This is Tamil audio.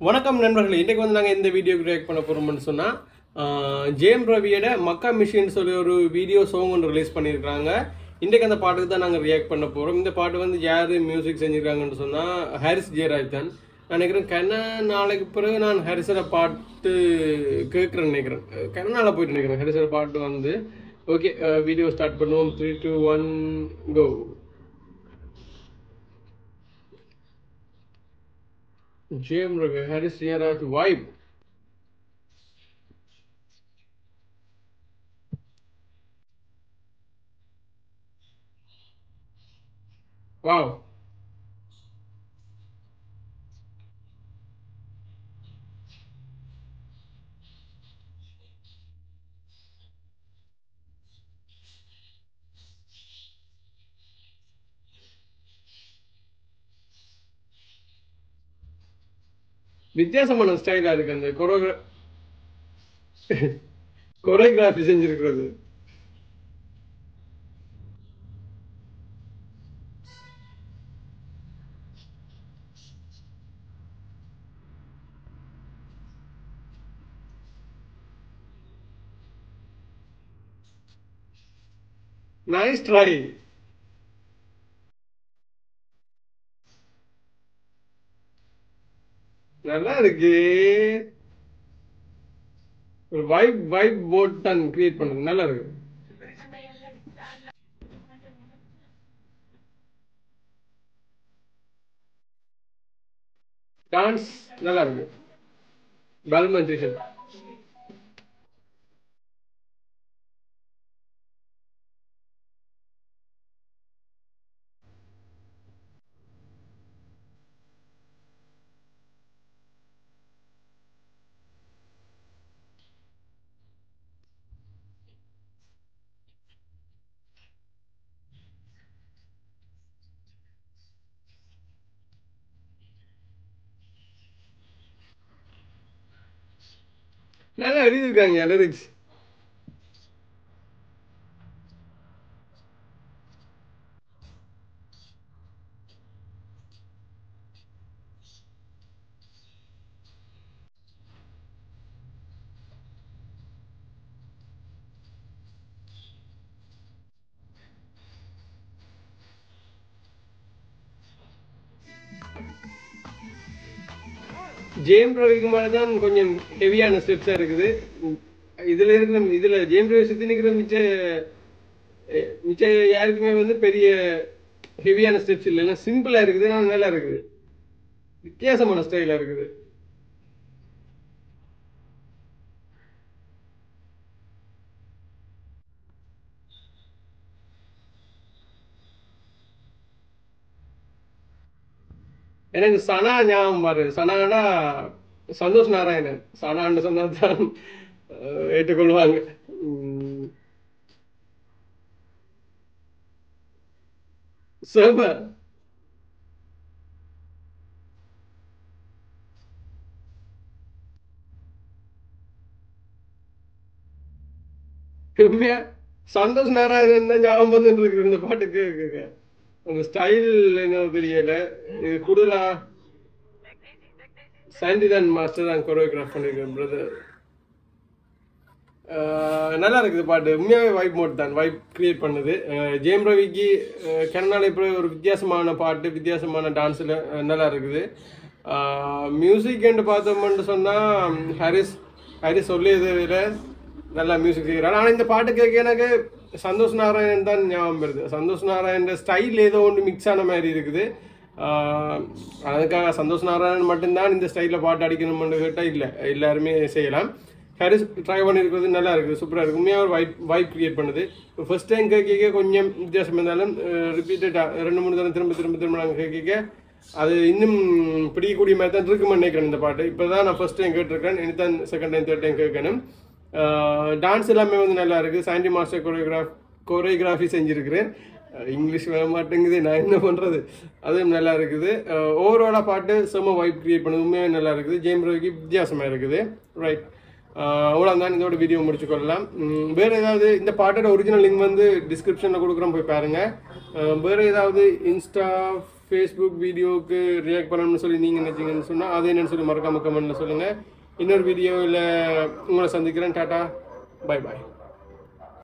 வணக்கம் நண்பர்களே இன்றைக்கு வந்து நாங்கள் இந்த வீடியோக்கு ரியாக்ட் பண்ண போகிறோம்னு சொன்னால் ஜேம் ரவியோட மக்கா மிஷின் சொல்லி ஒரு வீடியோ சாங் ஒன்று ரிலீஸ் பண்ணியிருக்காங்க இன்றைக்கு அந்த பாட்டுக்கு தான் நாங்கள் ரியாக்ட் பண்ண போகிறோம் இந்த பாட்டு வந்து யார் மியூசிக் செஞ்சுருக்காங்கன்னு சொன்னால் ஹாரிஸ் ஜெயராஜ் தான் நான் நினைக்கிறேன் கன நாளைக்கு பிறகு நான் ஹரிசர பாட்டு கேட்குறேன்னு நினைக்கிறேன் கன நாளாக போயிட்டு நினைக்கிறேன் ஹரிசர பாட்டு வந்து ஓகே வீடியோ ஸ்டார்ட் பண்ணுவோம் த்ரீ டூ ஒன் கோ ஜேம் ரவி ஹாரிஸ் ஜெயராஜ் வைப் வாவ் வித்தியாசமான ஸ்டைலா இருக்கு அந்த கொரோகிரா கொரியோகிராஃபி செஞ்சிருக்கிறது நைஸ் ட்ரை நல்லா இருக்கு ஒரு வைப் வைப் போட் தான் கிரியேட் பண்ணுது நல்லா இருக்கு டான்ஸ் நல்லா இருக்கு பால்மன்சேஷன் நல்லா எழுதியிருக்காங்க லிரிக்ஸ் ஜேம் ரவிக்குமார் தான் கொஞ்சம் ஹெவியான ஸ்டெப்ஸாக இருக்குது இதில் இருக்கிற இதில் ஜேம் ரவி சுற்றி நிற்கிற மிச்ச அஹ், மிச்ச யாருக்குமே வந்து பெரிய ஹெவியான ஸ்டெப்ஸ் இல்லைன்னா சிம்பிளாக இருக்குது ஆனால் நல்லா இருக்குது வித்தியாசமான ஸ்டைலாக இருக்குது எனக்கு சனா ஞாபகம் பாரு சனானா சந்தோஷ் நாராயணன் சனான்னு சொன்னா தான் அஹ், ஏற்றுக்கொள்வாங்க உம். செம உண்மையா சந்தோஷ் நாராயணன் தான் ஞாபகம் வந்துட்டு இருக்கு இந்த பாட்டு கேட்க கேட்க. உங்க ஸ்டைல் என்ன தெரியல இது கூடுதலா சாண்டிதான் மாஸ்டர் தான் கொரியோகிராஃப் பண்ணிருக்கேன் பிரதர் நல்லா இருக்குது பாட்டு உண்மையாகவே வைப் மோட் தான் வைப் கிரியேட் பண்ணுது அஹ் ஜேம் ரவிக்கு கெரனால இப்போ ஒரு வித்தியாசமான பாட்டு வித்தியாசமான டான்ஸில் நல்லா இருக்குது மியூசிக் என்று பார்த்தோம்னு சொன்னால் ஹாரிஸ் ஹாரிஸ் சொல்லியதை விட நல்லா மியூசிக் செய்கிறார் ஆனால் இந்த பாட்டு கேட்க எனக்கு சந்தோஷ் நாராயணன் தான் ஞாபகம் வருது சந்தோஷ் நாராயணன் ஸ்டைல் ஏதோ ஒன்று மிக்ஸ் ஆன மாதிரி இருக்குது ஆஹ் அதுக்காக சந்தோஷ் நாராயணன் மட்டும்தான் இந்த ஸ்டைலில் பாட்டு அடிக்கணும்னு கேட்டால் இல்லை எல்லாருமே செய்யலாம் ஹாரிஸ் ட்ரை பண்ணியிருக்கிறது நல்லா இருக்குது சூப்பராக இருக்குது உண்மையாக ஒரு வைப் வைப் கிரியேட் பண்ணுது இப்போ ஃபர்ஸ்ட் டைம் கேட்க கொஞ்சம் வித்தியாசம் இருந்தாலும் ரிப்பீட்டடாக ரெண்டு மூணு தடவை திரும்ப திரும்ப திரும்ப நாங்கள் கேட்க அது இன்னும் பிடிக்கக்கூடிய மாதிரி தான் இருக்குமென்னு நினைக்கிறேன் இந்த பாட்டு இப்போ தான் நான் ஃபர்ஸ்ட் டைம் கேட்டிருக்கேன் இனி தான் செகண்ட் டைம் தேர்ட் டைம் கேட்கணும் டான்ஸ் எல்லாமே வந்து நல்லா இருக்குது சாண்டி மாஸ்டர் கொரியோகிராஃப் கொரியோகிராஃபி செஞ்சுருக்கிறேன் அஹ் இங்கிலீஷ் வர மாட்டேங்குது நான் என்ன பண்ணுறது அதுவும் நல்லா இருக்குது ஓவராலாக பாட்டு செம்ம வைப் கிரியேட் பண்ணது உண்மையாக நல்லா இருக்குது ஜேம் ரவிக்கு வித்தியாசமாக இருக்குது ரைட் அவ்வளோ தான் இதோட வீடியோ முடிச்சுக்கொள்ளலாம் உம், வேற ஏதாவது இந்த பாட்டோட ஒரிஜினல் லிங்க் வந்து டிஸ்கிரிப்ஷனில் கொடுக்குறோம் போய் பாருங்க அஹ், வேற ஏதாவது இன்ஸ்டா ஃபேஸ்புக் வீடியோவுக்கு ரியாக்ட் பண்ணணும்னு சொல்லி நீங்கள் நினச்சிங்கன்னு சொன்னால் அது என்னன்னு சொல்லி மறக்காம கமெண்ட்டில் சொல்லுங்கள் இன்னொரு வீடியோவில் உங்களை சந்திக்கிறேன் டாட்டா பை பாய்